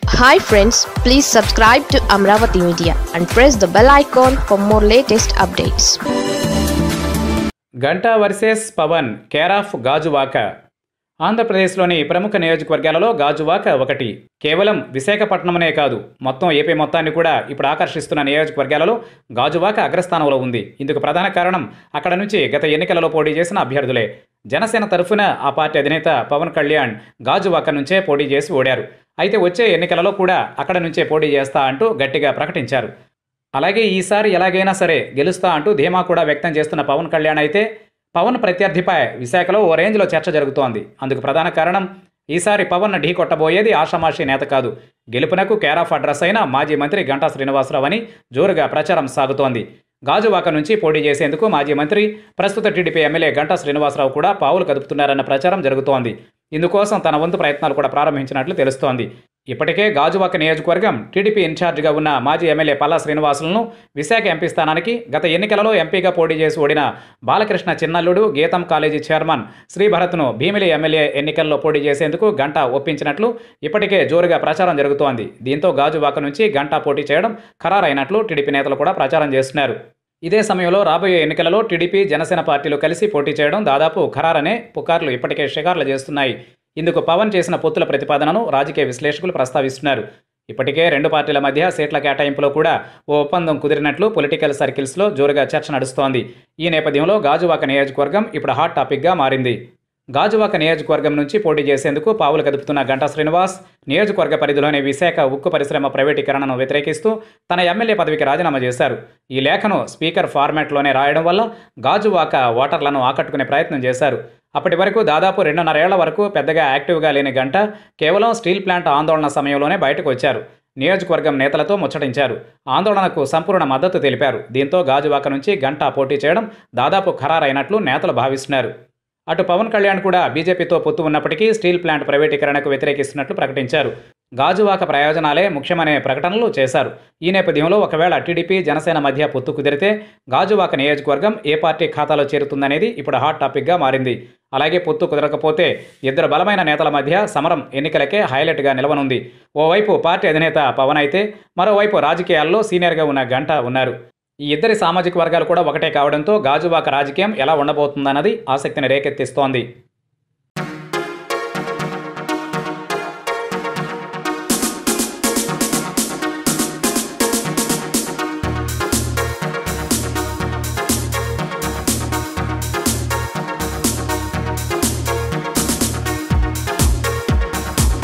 hi friends please subscribe to Amaravati media and press the bell icon for more latest updates Ganta versus Pawan care of Gajuwaka ఆంధ్రప్రదేశ్లోని ప్రముఖ నియోజకవర్గాలలో గాజువాక ఒకటి కేవలం విశాఖపట్నంనే కాదు మొత్తం ఏపీ మొత్తాన్ని కూడా ఇప్పుడు ఆకర్షిస్తున్న నియోజకవర్గాలలో గాజువాక అగ్రస్థానంలో ఉంది ఇందుకు ప్రధాన కారణం అక్కడ నుంచి గత ఎన్నికలలో పోటీ చేసిన అభ్యర్థులే జనసేన తరఫున ఆ పార్టీ అధినేత పవన్ కళ్యాణ్ గాజువాక నుంచే పోటీ చేసి ఓడారు అయితే వచ్చే ఎన్నికలలో కూడా అక్కడ నుంచే పోటీ చేస్తా అంటూ గట్టిగా ప్రకటించారు అలాగే ఈసారి ఎలాగైనా సరే గెలుస్తా అంటూ ధీమా కూడా వ్యక్తం చేస్తున్న పవన్ కళ్యాణ్ అయితే పవన్ ప్రత్యర్థిపై విశాఖలో ఓ రేంజ్లో చర్చ జరుగుతోంది అందుకు ప్రధాన కారణం ఈసారి పవన్ ఢీ కొట్టబోయేది ఆషామాషి నేత కాదు గెలుపునకు కేర్ ఆఫ్ అడ్రస్ అయిన మాజీ మంత్రి గంటా శ్రీనివాసరావు అని జోరుగా ప్రచారం సాగుతోంది గాజువాక నుంచి పోటీ చేసేందుకు మాజీ మంత్రి ప్రస్తుత టీడీపీ ఎమ్మెల్యే గంటా శ్రీనివాసరావు కూడా పావులు కదుపుతున్నారన్న ప్రచారం జరుగుతోంది ఇందుకోసం తన వంతు ప్రయత్నాలు కూడా ప్రారంభించినట్లు తెలుస్తోంది ఇప్పటికే గాజువాక నియోజకవర్గం టీడీపీ ఇన్ఛార్జిగా ఉన్న మాజీ ఎమ్మెల్యే పల్లా శ్రీనివాసులను విశాఖ ఎంపీ స్థానానికి గత ఎన్నికలలో ఎంపీగా పోటీ చేసి ఓడిన బాలకృష్ణ చిన్నల్లుడు గీతం కాలేజీ చైర్మన్ శ్రీభరత్ను భీమిలి ఎమ్మెల్యే ఎన్నికల్లో పోటీ చేసేందుకు గంటా ఒప్పించినట్లు ఇప్పటికే జోరుగా ప్రచారం జరుగుతోంది దీంతో గాజువాక నుంచి గంటా పోటీ చేయడం ఖరారైనట్లు టీడీపీ నేతలు కూడా ప్రచారం చేస్తున్నారు ఇదే సమయంలో రాబోయే ఎన్నికలలో టీడీపీ జనసేన పార్టీలు కలిసి పోటీ చేయడం దాదాపు ఖరారనే పుకార్లు ఇప్పటికే షికార్లు చేస్తున్నాయి ఇందుకు పవన్ చేసిన పొత్తుల ప్రతిపాదనను రాజకీయ విశ్లేషకులు ప్రస్తావిస్తున్నారు ఇప్పటికే రెండు పార్టీల మధ్య సీట్ల కేటాయింపులో కూడా ఓ ఒప్పందం కుదిరినట్లు పొలిటికల్ సర్కిల్స్లో జోరుగా చర్చ నడుస్తోంది ఈ నేపథ్యంలో గాజువాక నియోజకవర్గం ఇప్పుడు హాట్ టాపిక్గా మారింది గాజువాక నియోజకవర్గం నుంచి పోటీ చేసేందుకు పావులు కదుపుతున్న గంటా శ్రీనివాస్ నియోజకవర్గ పరిధిలోని విశాఖ ఉక్కు పరిశ్రమ ప్రైవేటీకరణను వ్యతిరేకిస్తూ తన ఎమ్మెల్యే పదవికి రాజీనామా చేశారు ఈ లేఖను స్పీకర్ ఫార్మాట్లోనే రాయడం వల్ల గాజువాక ఓటర్లను ఆకట్టుకునే ప్రయత్నం చేశారు అప్పటి వరకు దాదాపు రెండున్నరేళ్ల వరకు పెద్దగా యాక్టివ్గా లేని గంట కేవలం స్టీల్ ప్లాంట్ ఆందోళన సమయంలోనే బయటకు వచ్చారు నియోజకవర్గం నేతలతో ముచ్చటించారు ఆందోళనకు సంపూర్ణ మద్దతు తెలిపారు దీంతో గాజువాక నుంచి గంటా పోటీ చేయడం దాదాపు ఖరారైనట్లు నేతలు భావిస్తున్నారు అటు పవన్ కళ్యాణ్ కూడా బీజేపీతో పొత్తు ఉన్నప్పటికీ స్టీల్ ప్లాంట్ ప్రైవేటీకరణకు వ్యతిరేకిస్తున్నట్లు ప్రకటించారు గాజువాక ప్రయోజనాలే ముఖ్యమనే ప్రకటనలు చేశారు ఈ నేపథ్యంలో ఒకవేళ టీడీపీ జనసేన మధ్య పొత్తు కుదిరితే గాజువాక నియోజకవర్గం ఏ పార్టీ ఖాతాలో చేరుతుందనేది ఇప్పుడు హాట్ టాపిక్గా మారింది అలాగే పొత్తు కుదరకపోతే ఇద్దరు బలమైన నేతల మధ్య సమరం ఎన్నికలకే హైలైట్గా నిలవనుంది ఓవైపు పార్టీ అధినేత పవన్ అయితే మరోవైపు రాజకీయాల్లో సీనియర్గా ఉన్న గంట ఉన్నారు ఈ ఇద్దరి సామాజిక వర్గాలు కూడా ఒకటే కావడంతో గాజువాక రాజకీయం ఎలా ఉండబోతుందన్నది ఆసక్తిని రేకెత్తిస్తోంది